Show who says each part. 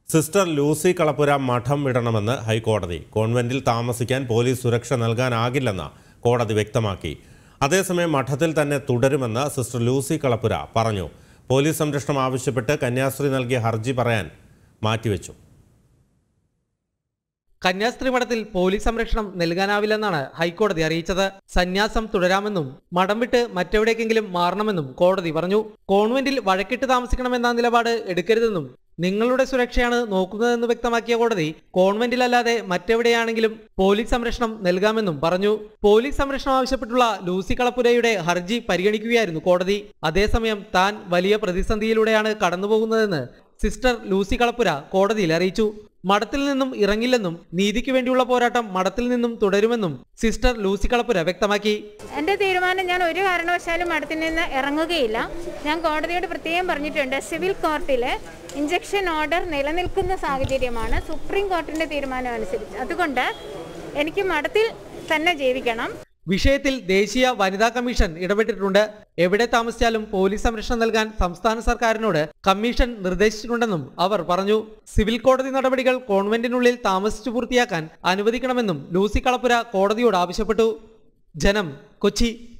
Speaker 1: sister Lucy കളപ്പുര മഠം വിടണമെന്ന് ഹൈക്കോടതി കോൺവെന്റിൽ താമസിക്കാൻ പോലീസ് സുരക്ഷ നൽകാനാകില്ലെന്ന് കോടതി വ്യക്തമാക്കി അതേസമയം മഠത്തിൽ തന്നെ തുടരുമെന്ന് സിസ്റ്റർ ലൂസി കളപ്പുര പറഞ്ഞു പോലീസ് സംരക്ഷണം ആവശ്യപ്പെട്ട് കന്യാസ്ത്രീ നൽകിയ ഹർജി പറയാൻ മാറ്റിവെച്ചു
Speaker 2: കന്യാസ്ത്രീ മഠത്തിൽ പോലീസ് സംരക്ഷണം നൽകാനാവില്ലെന്നാണ് ഹൈക്കോടതി അറിയിച്ചത് സന്യാസം തുടരാമെന്നും മഠം വിട്ട് മറ്റെവിടേക്കെങ്കിലും മാറണമെന്നും കോടതി പറഞ്ഞു കോൺവെന്റിൽ വഴക്കിട്ട് താമസിക്കണമെന്ന നിലപാട് എടുക്കരുതെന്നും നിങ്ങളുടെ സുരക്ഷയാണ് നോക്കുന്നതെന്ന് വ്യക്തമാക്കിയ കോടതി കോൺവെന്റിലല്ലാതെ മറ്റെവിടെയാണെങ്കിലും പോലീസ് സംരക്ഷണം നൽകാമെന്നും പറഞ്ഞു പോലീസ് സംരക്ഷണം ആവശ്യപ്പെട്ടുള്ള ലൂസി കളപ്പുരയുടെ ഹർജി പരിഗണിക്കുകയായിരുന്നു കോടതി അതേസമയം താൻ വലിയ പ്രതിസന്ധിയിലൂടെയാണ് കടന്നുപോകുന്നതെന്ന് സിസ്റ്റർ ലൂസി കളപ്പുര കോടതിയിൽ അറിയിച്ചു മഠത്തിൽ നിന്നും ഇറങ്ങില്ലെന്നും നീതിക്ക് വേണ്ടിയുള്ള പോരാട്ടം മഠത്തിൽ നിന്നും തുടരുമെന്നും സിസ്റ്റർ ലൂസി കളപ്പുര വ്യക്തമാക്കി
Speaker 3: എൻ്റെ തീരുമാനം ഞാൻ ഒരു കാരണവശാലും മഠത്തിൽ നിന്ന് ഇറങ്ങുകയില്ല ഞാൻ കോടതിയോട് പ്രത്യേകം പറഞ്ഞിട്ടുണ്ട് സിവിൽ കോർട്ടിൽ ഇഞ്ചക്ഷൻ ഓർഡർ നിലനിൽക്കുന്ന സാഹചര്യമാണ് സുപ്രീം കോർട്ടിൻ്റെ തീരുമാനം അനുസരിച്ച് അതുകൊണ്ട് എനിക്ക് മഠത്തിൽ തന്നെ ജീവിക്കണം
Speaker 2: വിഷയത്തിൽ ദേശീയ വനിതാ കമ്മീഷൻ ഇടപെട്ടിട്ടുണ്ട് എവിടെ താമസിച്ചാലും പോലീസ് സംരക്ഷണം നൽകാൻ സംസ്ഥാന സർക്കാരിനോട് കമ്മീഷൻ നിർദ്ദേശിച്ചിട്ടുണ്ടെന്നും അവർ പറഞ്ഞു സിവിൽ കോടതി നടപടികൾ കോൺവെന്റിനുള്ളിൽ താമസിച്ചു പൂർത്തിയാക്കാൻ അനുവദിക്കണമെന്നും ലൂസി കളപ്പുര കോടതിയോട് ആവശ്യപ്പെട്ടു ജനം കൊച്ചി